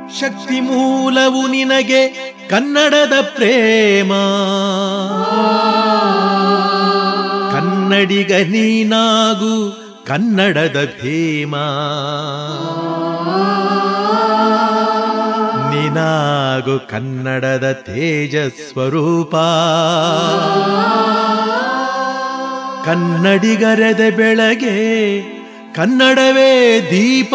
ಶಕ್ತಿ ಮೂಲವು ನಿನಗೆ ಕನ್ನಡದ ಪ್ರೇಮ ಕನ್ನಡಿಗ ನೀನಾಗು ಕನ್ನಡದ ಭೀಮ ನೀನಾಗು ಕನ್ನಡದ ತೇಜ ಸ್ವರೂಪ ಕನ್ನಡಿಗರೆದ ಬೆಳಗ್ಗೆ ಕನ್ನಡವೇ ದೀಪ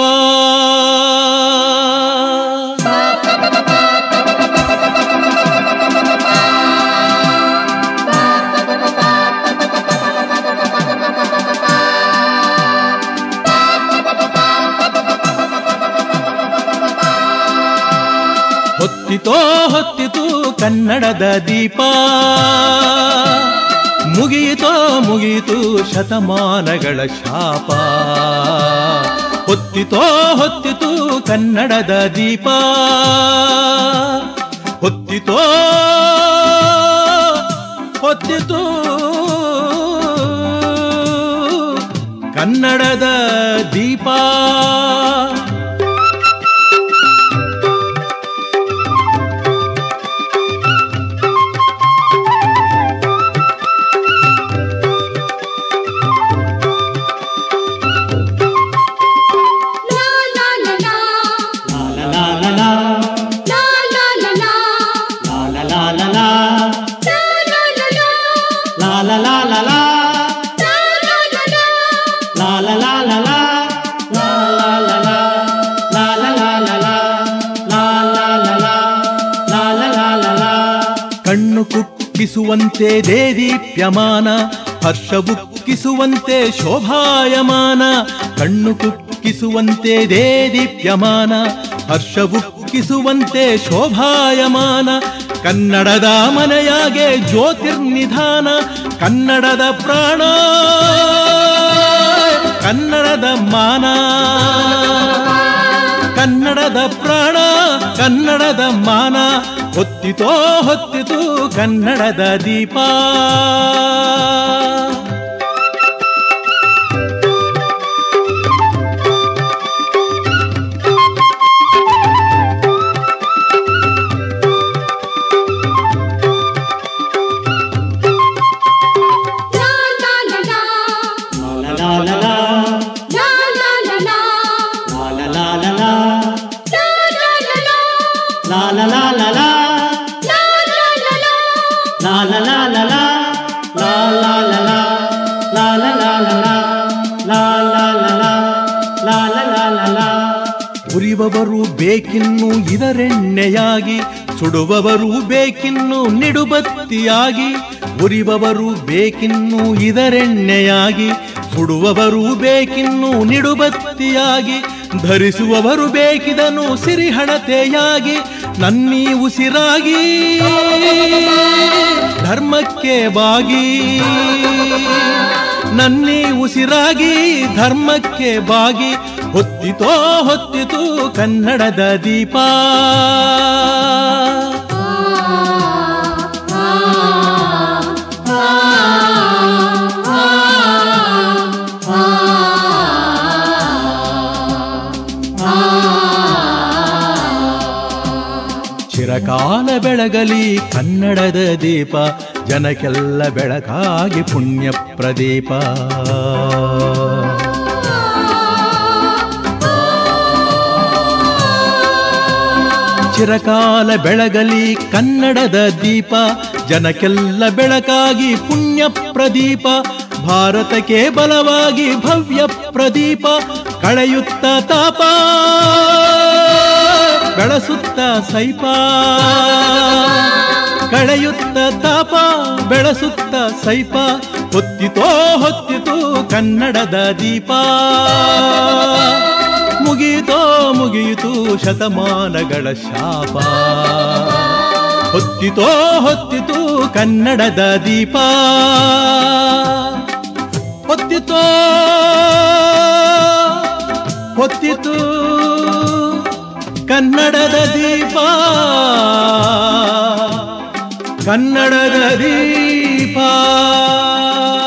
ಹೊತ್ತಿತೋ ಹೊತ್ತಿತು ಕನ್ನಡದ ದೀಪ ಮುಗಿಯಿತೋ ಮುಗಿಯಿತು ಶತಮಾನಗಳ ಶಾಪ ಹೊತ್ತಿತೋ ಹೊತ್ತಿತು ಕನ್ನಡದ ದೀಪ ಹೊತ್ತಿತೋ ಹೊತ್ತಿತು ಕನ್ನಡದ ದೀಪ La la la la. La la la la. La la la la. La la la la. ಕಣ್ಣು ಕುಕ್ಕಿಸುವಂತೆ ದೇದೀಪ್ಯಮಾನ ಹರ್ಷವುಕ್ಕಿಸುವಂತೆ ಶೋಭಾಯಮಾನ ಕಣ್ಣು ಕುಕ್ಕಿಸುವಂತೆ ದೇದೀಪ್ಯಮಾನ ಹರ್ಷವುಕ್ಕಿಸುವಂತೆ ಶೋಭಾಯಮಾನ ಕನ್ನಡದ ಮನೆಯಾಗೆ ಜ್ಯೋತಿರ್ನಿಧಾನ ಕನ್ನಡದ ಪ್ರಾಣ ಕನ್ನಡದ ಮಾನ ಕನ್ನಡದ ಪ್ರಾಣ ಕನ್ನಡದ ಮಾನ ಹೊತ್ತಿತೋ ಹೊತ್ತಿತು ಕನ್ನಡದ ದೀಪ La la la la. La la la la. La la la la. La la la la. La la la la. La la la la. La la la la. La la la la. La la la la. La la la la. La la la la. La la la la. ಉರಿಬವರು ಬೇಕಿನ್ನು ಇದರೆಣ್ಣೆಯಾಗಿ ಸುಡುವವರು ಬೇಕಿನ್ನು ನಿಡುಬತ್ತಿಯಾಗಿ ಉರಿಬವರು ಬೇಕಿನ್ನು ಇದರೆಣ್ಣೆಯಾಗಿ ಸುಡುವವರು ಬೇಕಿನ್ನು ನಿಡುಬತ್ತಿಯಾಗಿ ಧರಿಸುವವರು ಬೇಕಿದನು ಸಿರಿಹಣತೆಯಾಗಿ ನನ್ನೀ ಉಸಿರಾಗಿ ಧರ್ಮಕ್ಕೆ ಬಾಗಿ ನನ್ನಿ ಉಸಿರಾಗಿ ಧರ್ಮಕ್ಕೆ ಬಾಗಿ ಹೊತ್ತಿತೋ ಹೊತ್ತಿತು ಕನ್ನಡದ ದೀಪ ಚಿರಕಾಲ ಬೆಳಗಲಿ ಕನ್ನಡದ ದೀಪ ಜನಕ್ಕೆಲ್ಲ ಬೆಳಕಾಗಿ ಪುಣ್ಯ ಪ್ರದೀಪ ಚಿರಕಾಲ ಬೆಳಗಲಿ ಕನ್ನಡದ ದೀಪ ಜನಕ್ಕೆಲ್ಲ ಬೆಳಕಾಗಿ ಪುಣ್ಯ ಪ್ರದೀಪ ಭಾರತಕ್ಕೆ ಬಲವಾಗಿ ಭವ್ಯ ಪ್ರದೀಪ ಕಳೆಯುತ್ತ ತಾಪ ಬೆಳಸುತ್ತ ಸೈಪ ಕಳೆಯುತ್ತ ತಾಪ ಬೆಳಸುತ್ತ ಸೈಪ ಹೊತ್ತಿತೋ ಹೊತ್ತಿತು ಕನ್ನಡದ ದೀಪ ಮುಗಿಯಿತೋ ಮುಗಿಯಿತು ಶತಮಾನಗಳ ಶಾಪ ಹೊತ್ತಿತೋ ಹೊತ್ತಿತು ಕನ್ನಡದ ದೀಪ ಹೊತ್ತಿತೋ ಹೊತ್ತಿತು ಕನ್ನಡದ ದೀಪ ಕನ್ನಡದ ದೀಪ